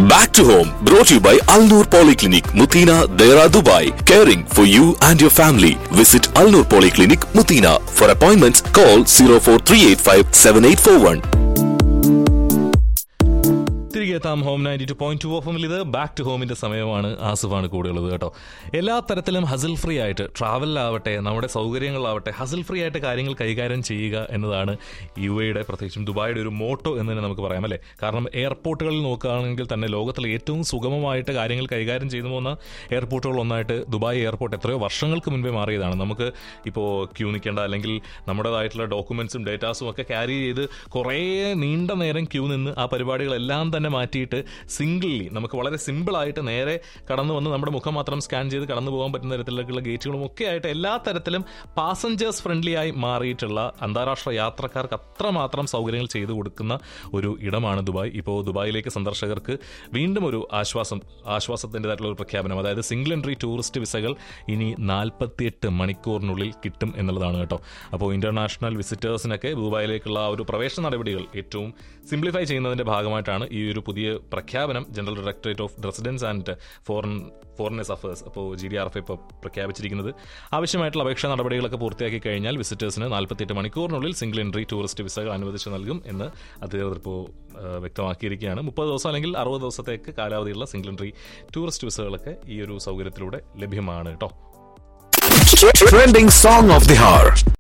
Back to home, brought to you by Al Noor Polyclinic, Mutina, Dera, Dubai. Caring for you and your family. Visit Al Noor Polyclinic, Mutina. For appointments, call 04385 7841. തിരികെ എത്താം home ninety two point two ഓഫിൽ ഇത് back to ഹോമിന്റെ സമയമാണ് ആസിഫാണ് കൂടെയുള്ളത് കേട്ടോ എല്ലാ തരത്തിലും ഹസിൽ free ആയിട്ട് ട്രാവലിലാവട്ടെ നമ്മുടെ സൗകര്യങ്ങളിലാവട്ടെ ഹസിൽ ഫ്രീ ആയിട്ട് കാര്യങ്ങൾ കൈകാര്യം ചെയ്യുക എന്നതാണ് യു എയുടെ പ്രത്യേകിച്ചും ദുബായിയുടെ ഒരു മോട്ടോ എന്ന് തന്നെ നമുക്ക് പറയാം അല്ലേ കാരണം എയർപോർട്ടുകളിൽ നോക്കുകയാണെങ്കിൽ തന്നെ ലോകത്തിലെ ഏറ്റവും സുഗമമായിട്ട് കാര്യങ്ങൾ കൈകാര്യം ചെയ്തു പോകുന്ന എയർപോർട്ടുകൾ ഒന്നായിട്ട് ദുബായ് എയർപോർട്ട് എത്രയോ വർഷങ്ങൾക്ക് മുൻപേ മാറിയതാണ് നമുക്ക് ഇപ്പോൾ ക്യൂ നിൽക്കേണ്ട അല്ലെങ്കിൽ നമ്മുടേതായിട്ടുള്ള ഡോക്യുമെന്റ്സും ഡേറ്റാസും ഒക്കെ ക്യാരി ചെയ്ത് കുറേ നീണ്ട നേരം ക്യൂ നിന്ന് ആ പരിപാടികളെല്ലാം തന്നെ മാറ്റിയിട്ട് സിംഗിളി നമുക്ക് വളരെ സിമ്പിളായിട്ട് നേരെ കടന്നു വന്ന് നമ്മുടെ മുഖം മാത്രം സ്കാൻ ചെയ്ത് കടന്നു പോകാൻ പറ്റുന്ന തരത്തിലേക്കുള്ള ഗേറ്റുകളും ഒക്കെ ആയിട്ട് എല്ലാ തരത്തിലും പാസഞ്ചേഴ്സ് ഫ്രണ്ട്ലി ആയി മാറിയിട്ടുള്ള അന്താരാഷ്ട്ര യാത്രക്കാർക്ക് അത്രമാത്രം സൗകര്യങ്ങൾ ചെയ്തു കൊടുക്കുന്ന ഒരു ഇടമാണ് ദുബായ് ഇപ്പോൾ ദുബായിലേക്ക് സന്ദർശകർക്ക് വീണ്ടും ഒരു ആശ്വാസം ആശ്വാസത്തിൻ്റെതായിട്ടുള്ള ഒരു പ്രഖ്യാപനം അതായത് സിംഗിൾ എൻട്രി ടൂറിസ്റ്റ് വിസകൾ ഇനി നാൽപ്പത്തിയെട്ട് മണിക്കൂറിനുള്ളിൽ കിട്ടും എന്നുള്ളതാണ് കേട്ടോ അപ്പോൾ ഇന്റർനാഷണൽ വിസിറ്റേഴ്സിനൊക്കെ ദുബായിലേക്കുള്ള ആ ഒരു പ്രവേശന നടപടികൾ ഏറ്റവും സിംപ്ലിഫൈ ചെയ്യുന്നതിന്റെ ഭാഗമായിട്ടാണ് ഈ ഒരു പുതിയ പ്രഖ്യാപനം general directorate of residence and foreign foreigners affairs അപ്പോൾ ജി ഡി ആർ എഫ് ഇപ്പോൾ പ്രഖ്യാപിച്ചിരിക്കുന്നത് ആവശ്യമായിട്ടുള്ള അപേക്ഷാ നടപടികളൊക്കെ പൂർത്തിയാക്കി കഴിഞ്ഞാൽ വിസിറ്റേഴ്സിന് നാൽപ്പത്തിയെട്ട് മണിക്കൂറിനുള്ളിൽ സിംഗിൾ എൻട്രി ടൂറിസ്റ്റ് വിസകൾ അനുവദിച്ച് നൽകും എന്ന് അധികൃതർ ഇപ്പോൾ വ്യക്തമാക്കിയിരിക്കുകയാണ് മുപ്പത് ദിവസം അല്ലെങ്കിൽ അറുപത് ദിവസത്തേക്ക് കാലാവധിയുള്ള സിംഗിൾ എൻട്രി ടൂറിസ്റ്റ് വിസകളൊക്കെ ഈ ഒരു സൗകര്യത്തിലൂടെ ലഭ്യമാണ് കേട്ടോ Trending song of the hour.